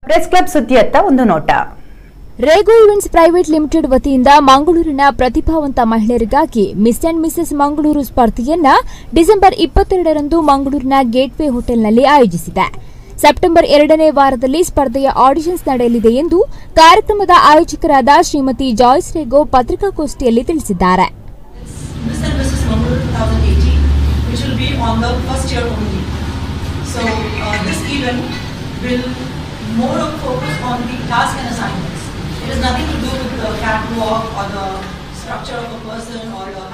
Press club ಸುದ್ದಿಯತ್ತ ಒಂದು ನೋಟ Rego events private limited ವತಿಯಿಂದ ಮಂಗಳೂರಿನ ಪ್ರತಿಭಾವಂತ ಮಹಿಳೆಯರಿಗಾಗಿ ಮಿಸ್ ಅಂಡ್ ಮಿಸಸ್ ಮಂಗಳೂರು ಸ್ಪರ್ಧೆಯನ್ನ ಡಿಸೆಂಬರ್ ಇಪ್ಪತ್ತೆರಡರಂದು ಮಂಗಳೂರಿನ ಗೇಟ್ವೇ ಹೋಟೆಲ್ನಲ್ಲಿ ಆಯೋಜಿಸಿದೆ ಸೆಪ್ಟೆಂಬರ್ ಎರಡನೇ ವಾರದಲ್ಲಿ ಸ್ಪರ್ಧೆಯ ಆಡಿಷನ್ಸ್ ನಡೆಯಲಿದೆ ಎಂದು ಕಾರ್ಯಕ್ರಮದ ಆಯೋಜಕರಾದ ಶ್ರೀಮತಿ ಜಾಯ್ಸ್ ರೇಗೋ ಪತ್ರಿಕಾಗೋಷ್ಠಿಯಲ್ಲಿ ತಿಳಿಸಿದ್ದಾರೆ Miss and Mrs. Mangalore 2018, which will be on the first year only. So uh, this event will more of focus on the task and assignments. It has nothing to do with the catwalk or the structure of a person or the